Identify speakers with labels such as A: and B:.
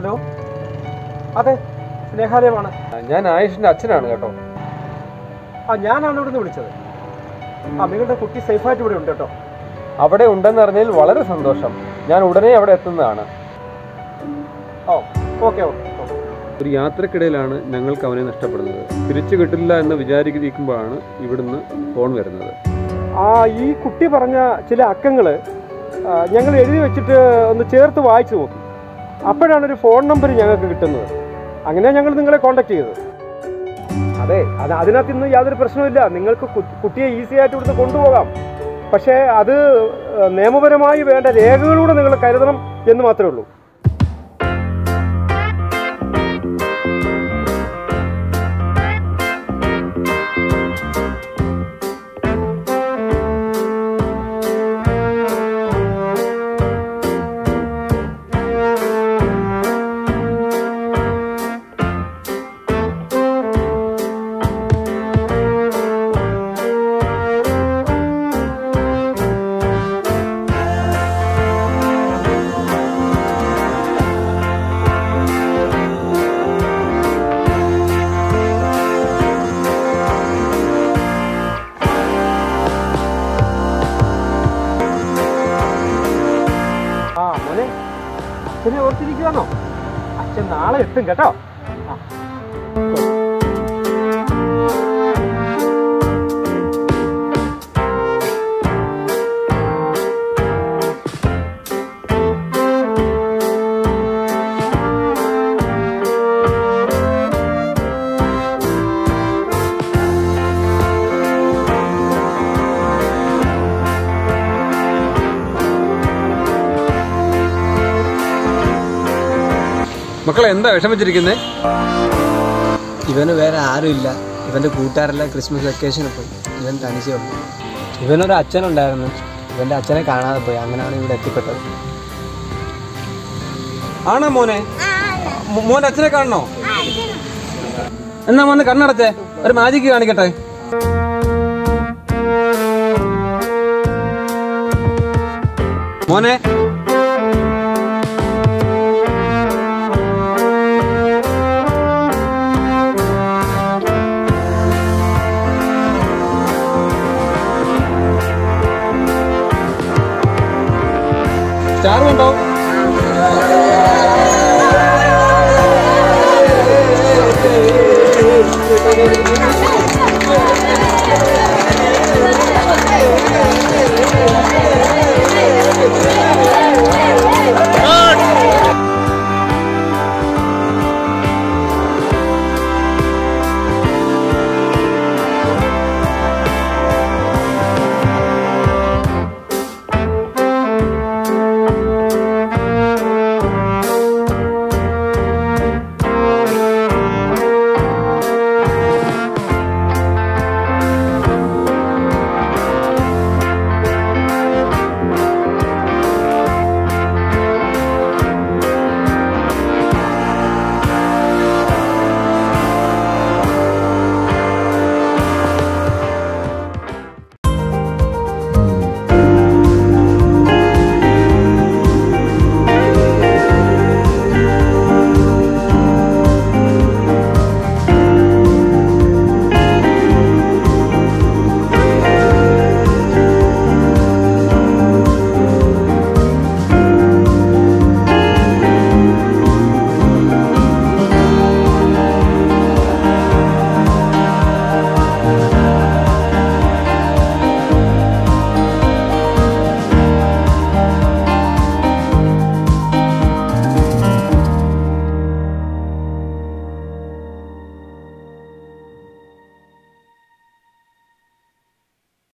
A: Hello അതെ സ്നേഹാലയമാണ്
B: ഞാൻ ആയുഷിന്റെ അച്ഛനാണ് കേട്ടോ
A: ആ ഞാനാണ് ഇവിടുന്ന് വിളിച്ചത് ആ നിങ്ങളുടെ കുട്ടി സേഫായിട്ട് ഇവിടെ ഉണ്ട് കേട്ടോ
B: അവിടെ ഉണ്ടെന്ന് അറിഞ്ഞതിൽ വളരെ സന്തോഷം ഞാൻ ഉടനെ അവിടെ എത്തുന്നതാണ്
A: ഓ ഓക്കെ ഓക്കെ ഓക്കെ
B: ഒരു യാത്രക്കിടയിലാണ് ഞങ്ങൾക്ക് അവനെ നഷ്ടപ്പെടുന്നത് തിരിച്ചു കിട്ടില്ല എന്ന് വിചാരിക്കുമ്പോഴാണ് ഇവിടുന്ന് ഫോൺ വരുന്നത്
A: ആ ഈ കുട്ടി പറഞ്ഞ ചില അക്കങ്ങൾ ഞങ്ങൾ എഴുതി വെച്ചിട്ട് ഒന്ന് ചേർത്ത് വായിച്ചു നോക്കി അപ്പോഴാണ് ഒരു ഫോൺ നമ്പർ ഞങ്ങൾക്ക് കിട്ടുന്നത് അങ്ങനെ ഞങ്ങൾ നിങ്ങളെ കോൺടാക്ട് ചെയ്തത് അതെ അത് അതിനകത്ത് ഇന്ന് യാതൊരു പ്രശ്നവുമില്ല നിങ്ങൾക്ക് കു- കുട്ടിയെ ഈസി ആയിട്ട് ഇവിടുന്ന് കൊണ്ടുപോകാം പക്ഷേ അത് ഏഹ്, നിയമപരമായി വേണ്ട രേഖകളൂടെ നിങ്ങൾ കരുതണം എന്ന് മാത്രമേ ഉള്ളൂ ആ മോനെ അച്ഛനെ ഓർത്തിരിക്കുവാണോ അച്ഛൻ നാളെ എത്തും കേട്ടോ ആ.
B: മക്കളെ എന്താ വിഷമിച്ചിരിക്കുന്നേ
C: ഇവന് വേറെ ആരുമില്ല ഇവന്റെ കൂട്ടുകാരെല്ലാം ക്രിസ്മസ് വെക്കേഷന് പോയി ഇവൻ തനിച്ചേ ഉള്ളു ഇവനൊരു അച്ഛനുണ്ടായിരുന്നു ഇവന്റെ അച്ഛനെ കാണാതെ പോയി അങ്ങനെയാണ് ഇവിടെ എത്തിപ്പെട്ടത്
B: ആണോ മോനെ മോ- മോന്റെ അച്ഛനെ കാണണോ എന്നാ മോനെ കണ്ണടച്ചേ ഒരു മാജിക്ക് കാണിക്കട്ടെ മോനെ സ്റ്റാർ ഉണ്ടോ
A: ആ